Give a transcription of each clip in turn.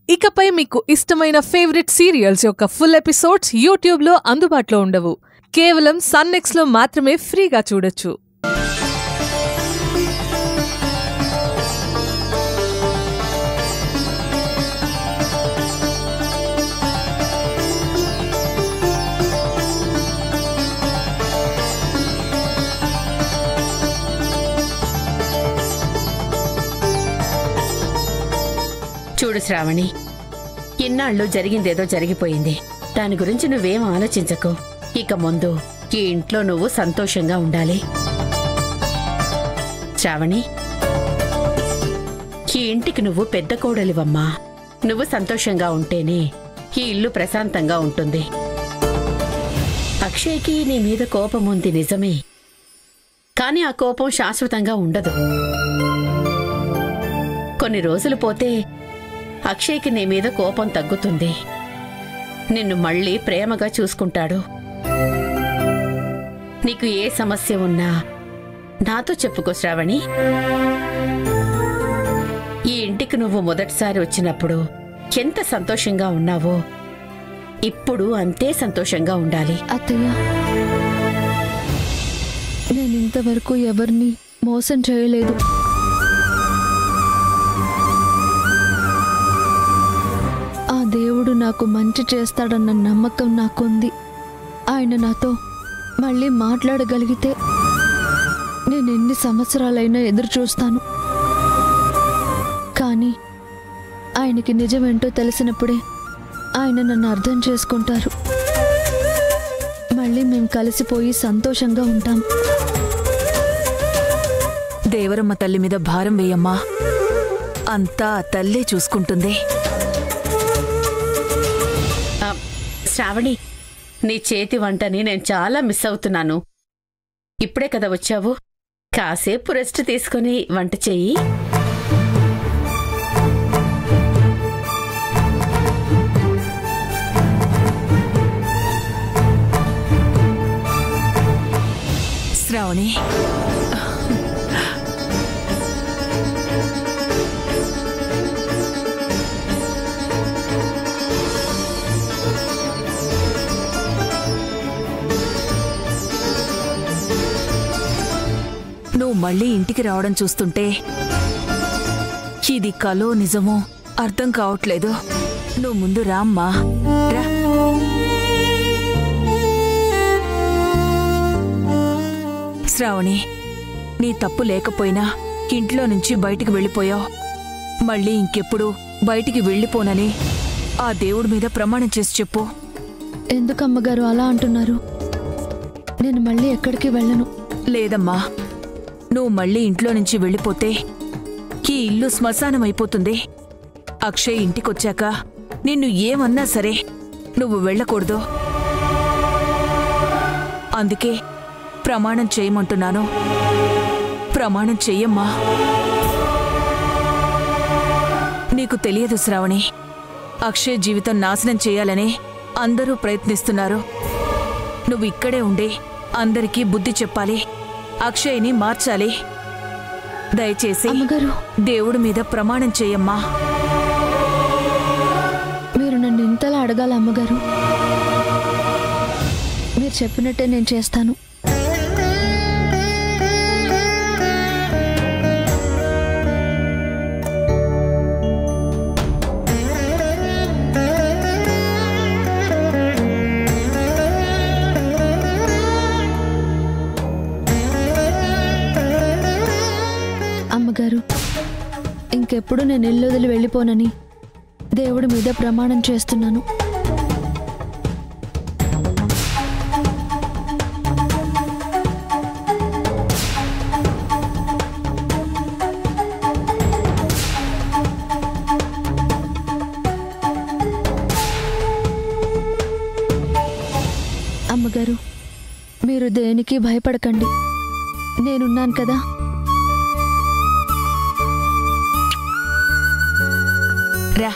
ఇకపై మీకు ఇష్టమైన ఫేవరెట్ సీరియల్స్ యొక్క ఫుల్ ఎపిసోడ్స్ యూట్యూబ్లో అందుబాటులో ఉండవు కేవలం సన్నెక్స్లో మాత్రమే ఫ్రీగా చూడొచ్చు చూడు శ్రావణి ఇన్నాళ్ళు జరిగిందేదో జరిగిపోయింది దాని గురించి నువ్వేం ఆలోచించకు ఇక ముందు ఈ ఇంట్లో నువ్వు సంతోషంగా ఉండాలి శ్రావణి ఈ ఇంటికి నువ్వు పెద్ద కోడలివమ్మా నువ్వు సంతోషంగా ఉంటేనే ఈ ఇల్లు ప్రశాంతంగా ఉంటుంది అక్షయ్కి నీ మీద కోపం ఉంది నిజమే కానీ ఆ కోపం శాశ్వతంగా ఉండదు కొన్ని రోజులు పోతే అక్షయ్కి నీ మీద కోపం తగ్గుతుంది నిన్ను మళ్ళీ ప్రేమగా చూసుకుంటాడు నీకు ఏ సమస్య ఉన్నా నాతో చెప్పుకో శ్రావణి ఈ ఇంటికి నువ్వు మొదటిసారి వచ్చినప్పుడు ఎంత సంతోషంగా ఉన్నావో ఇప్పుడు అంతే సంతోషంగా ఉండాలి అత్తయ్య నేను ఇంతవరకు ఎవరిని మోసం చేయలేదు ఆ దేవుడు నాకు మంచి చేస్తాడన్న నమ్మకం నాకుంది ఆయన నాతో మళ్ళీ మాట్లాడగలిగితే నేను ఎన్ని సంవత్సరాలైనా ఎదురు చూస్తాను కానీ ఆయనకి నిజమేంటో తెలిసినప్పుడే ఆయన నన్ను అర్థం చేసుకుంటారు మళ్ళీ మేము కలిసిపోయి సంతోషంగా ఉంటాం దేవరమ్మ తల్లి మీద భారం వేయమ్మా అంతా ఆ తల్లే చూసుకుంటుంది ఆ, శ్రావణి నీ చేతి వంటని నేను చాలా మిస్ అవుతున్నాను ఇప్పుడే కదా వచ్చావు కాసేపు రెస్ట్ తీసుకొని వంట చెయ్యి శ్రావణి నువ్వు మళ్ళీ ఇంటికి రావడం చూస్తుంటే ఇది కలో నిజమో అర్థం కావట్లేదు నువ్వు ముందు రామ్మా రా శ్రావణి నీ తప్పు లేకపోయినా ఇంట్లో నుంచి బయటికి వెళ్ళిపోయావు మళ్ళీ ఇంకెప్పుడు బయటికి వెళ్ళిపోనని ఆ దేవుడి మీద ప్రమాణం చేసి చెప్పు ఎందుకు అమ్మగారు అలా అంటున్నారు నేను మళ్ళీ ఎక్కడికి వెళ్ళను లేదమ్మా నువ్వు మళ్ళీ ఇంట్లో నుంచి వెళ్ళిపోతే ఈ ఇల్లు శ్మశానం అయిపోతుంది అక్షయ్ ఇంటికొచ్చాక నిన్ను ఏమన్నా సరే నువ్వు వెళ్ళకూడదు అందుకే ప్రమాణం చేయమంటున్నాను ప్రమాణం చెయ్యమ్మా నీకు తెలియదు శ్రావణి అక్షయ్ జీవితం నాశనం చేయాలని అందరూ ప్రయత్నిస్తున్నారు నువ్వు ఇక్కడే ఉండి అందరికీ బుద్ధి చెప్పాలి అక్షయ్ని మార్చాలి దయచేసి అమ్మగారు దేవుడి మీద ప్రమాణం చేయమ్మా మీరు నన్ను ఇంతలా అడగాల అమ్మగారు మీరు చెప్పినట్టే నేను చేస్తాను అమ్మగారు ఇంకెప్పుడు నేను ఇల్లు వదిలి వెళ్ళిపోనని దేవుడి మీద ప్రమాణం చేస్తున్నాను అమ్మగారు మీరు దేనికి భయపడకండి నేనున్నాను కదా రా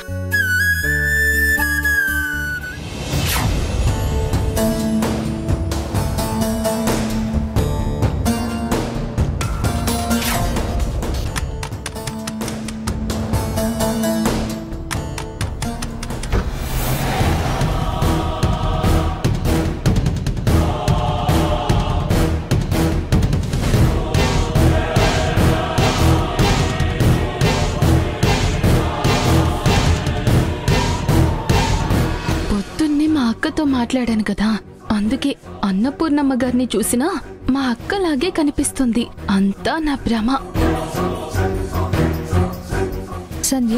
అక్కతో మాట్లాడాను కదా అందుకే అన్నపూర్ణమ్మ గారిని చూసినా మా అక్కలాగే కనిపిస్తుంది అంతా నా భ్రమ సంధ్య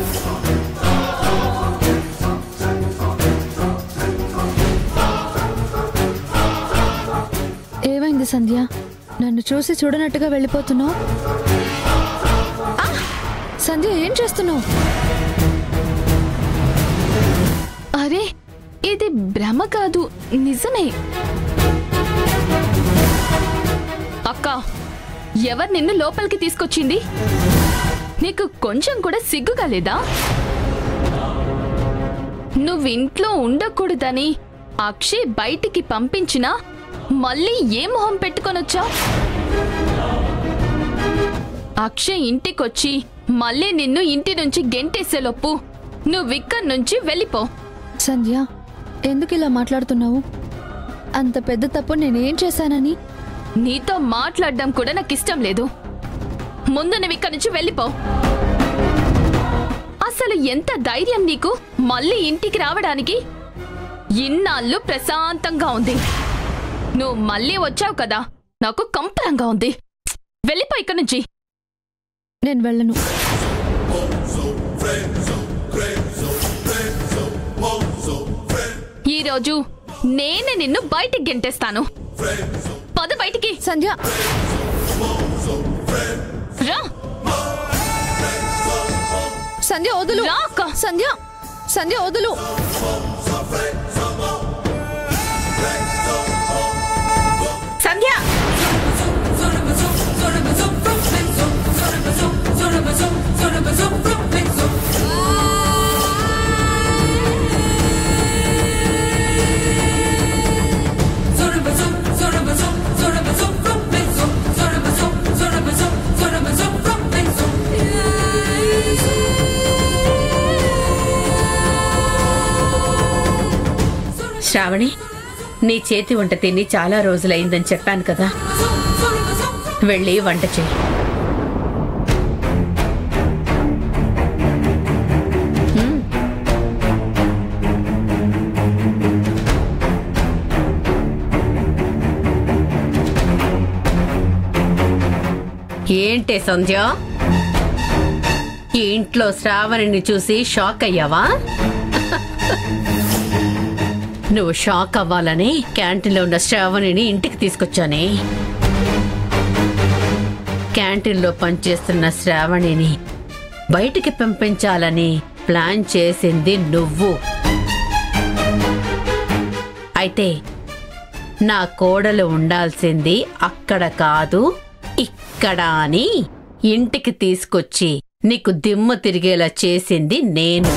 ఏమైంది సంధ్య నన్ను చూసి చూడనట్టుగా వెళ్ళిపోతున్నావు సంధ్య ఏం చేస్తున్నావు అరే ఇది భ్రమ కాదు నిజమే అక్క ఎవరు నిన్ను లోపలికి తీసుకొచ్చింది నీకు కొంచెం కూడా సిగ్గుగా లేదా నువ్వు ఇంట్లో ఉండకూడదని అక్షయ్ బయటికి పంపించినా మళ్ళీ ఏ మొహం పెట్టుకొనొచ్చావు అక్షయ్ ఇంటికొచ్చి మళ్ళీ నిన్ను ఇంటి నుంచి గెంటేసేలోపు నువ్విక్కడి నుంచి వెళ్ళిపో సంధ్య ఎందుకు ఇలా మాట్లాడుతున్నావు అంత పెద్ద తప్పు నేనేం చేశానని నీతో మాట్లాడడం కూడా నాకు ఇష్టం లేదు ముందు నువ్వు ఇక్కడి నుంచి వెళ్ళిపో అసలు ఎంత ధైర్యం నీకు మళ్ళీ ఇంటికి రావడానికి ఇన్నాళ్ళు ప్రశాంతంగా ఉంది నువ్వు మళ్ళీ వచ్చావు కదా నాకు కంపరంగా ఉంది వెళ్ళిపో ఇక్కడి నుంచి నేను వెళ్ళను ఈరోజు నేనే నిన్ను బయటికి గెంటేస్తాను పద బయటికి సంధ్య రా సంధ్య వదులు రా అక్క. సంధ్య సంధ్య వదులు సంధ్య శ్రావణి నీ చేతి వంట తిని చాలా రోజులైందని చెప్పాను కదా వెళ్ళి వంట చెయ్యి మ్మ్. ఏంటే సంధ్య ఈ ఇంట్లో శ్రావణిని చూసి షాక్ అయ్యావా నువ్వు షాక్ అవ్వాలని క్యాంటీన్లో ఉన్న శ్రావణిని ఇంటికి తీసుకొచ్చానే క్యాంటీన్లో పనిచేస్తున్న శ్రావణిని బయటికి పంపించాలని ప్లాన్ చేసింది నువ్వు అయితే నా కోడలు ఉండాల్సింది అక్కడ కాదు ఇక్కడ అని ఇంటికి తీసుకొచ్చి నీకు దిమ్మ తిరిగేలా చేసింది నేను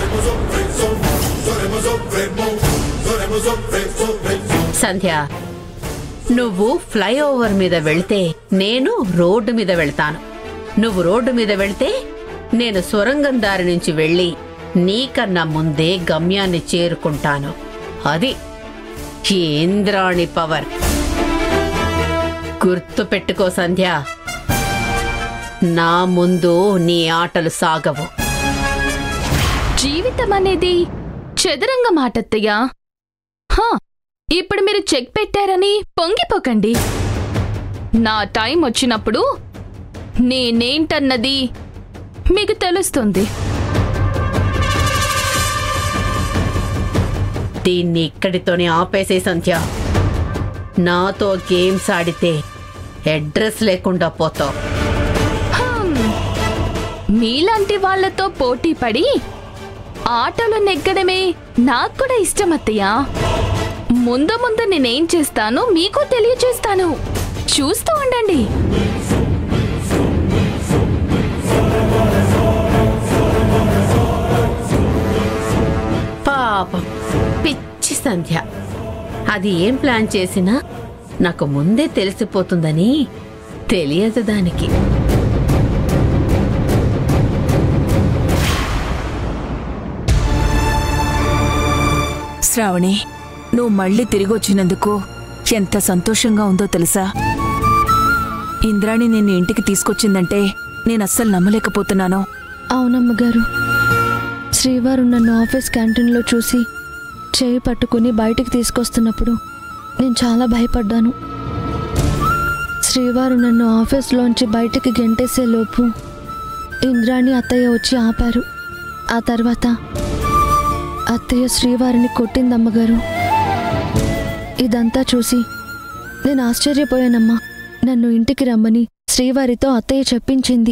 సంధ్య నువ్వు ఫ్లైఓవర్ మీద వెళ్తే నేను రోడ్డు మీద వెళ్తాను నువ్వు రోడ్డు మీద వెళ్తే నేను సొరంగం దారి నుంచి వెళ్ళి నీకన్నా ముందే గమ్యాన్ని చేరుకుంటాను అది ఈ ఇంద్రాణి పవర్ గుర్తు పెట్టుకో సంధ్య నా ముందు నీ ఆటలు సాగవు జీవితం అనేది చదరంగ మాటత్తయ్యా హా ఇప్పుడు మీరు చెక్ పెట్టారని పొంగిపోకండి నా టైం వచ్చినప్పుడు నేనేంటన్నది మీకు తెలుస్తుంది దీన్ని ఇక్కడితోనే ఆపేసే సంధ్య నాతో గేమ్స్ ఆడితే అడ్రస్ లేకుండా పోతావు హమ్, మీలాంటి వాళ్ళతో పోటీ పడి ఆటలు నెగ్గడమే నాకు కూడా ఇష్టం అత్తయ్య ముందు ముందు నేనేం చేస్తానో మీకు తెలియచేస్తాను చూస్తూ ఉండండి పాపం పిచ్చి సంధ్య అది ఏం ప్లాన్ చేసినా నాకు ముందే తెలిసిపోతుందని తెలియదు దానికి శ్రావణి నువ్వు మళ్ళీ తిరిగి వచ్చినందుకు ఎంత సంతోషంగా ఉందో తెలుసా ఇంద్రాణి నిన్ను ఇంటికి తీసుకొచ్చిందంటే నేను అస్సలు నమ్మలేకపోతున్నాను అవునమ్మగారు శ్రీవారు నన్ను ఆఫీస్ క్యాంటీన్లో చూసి చేయి పట్టుకుని బయటికి తీసుకొస్తున్నప్పుడు నేను చాలా భయపడ్డాను శ్రీవారు నన్ను ఆఫీస్లోంచి బయటికి గెంటేసే లోపు ఇంద్రాణి అత్తయ్య వచ్చి ఆపారు ఆ తర్వాత అత్తయ్య శ్రీవారిని కొట్టిందమ్మగారు ఇదంతా చూసి నేను ఆశ్చర్యపోయానమ్మా నన్ను ఇంటికి రమ్మని శ్రీవారితో అత్తయ్య చెప్పించింది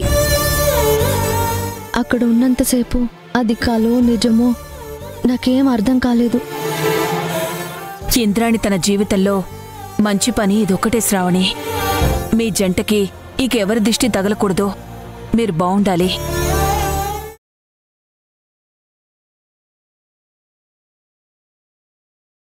అక్కడ ఉన్నంతసేపు అది కలో నిజమో నాకేం అర్థం కాలేదు ఇంద్రాణి తన జీవితంలో మంచి పని ఇదొక్కటే శ్రావణి మీ జంటకి ఇకెవరి దిష్టి తగలకూడదు మీరు బావుండాలి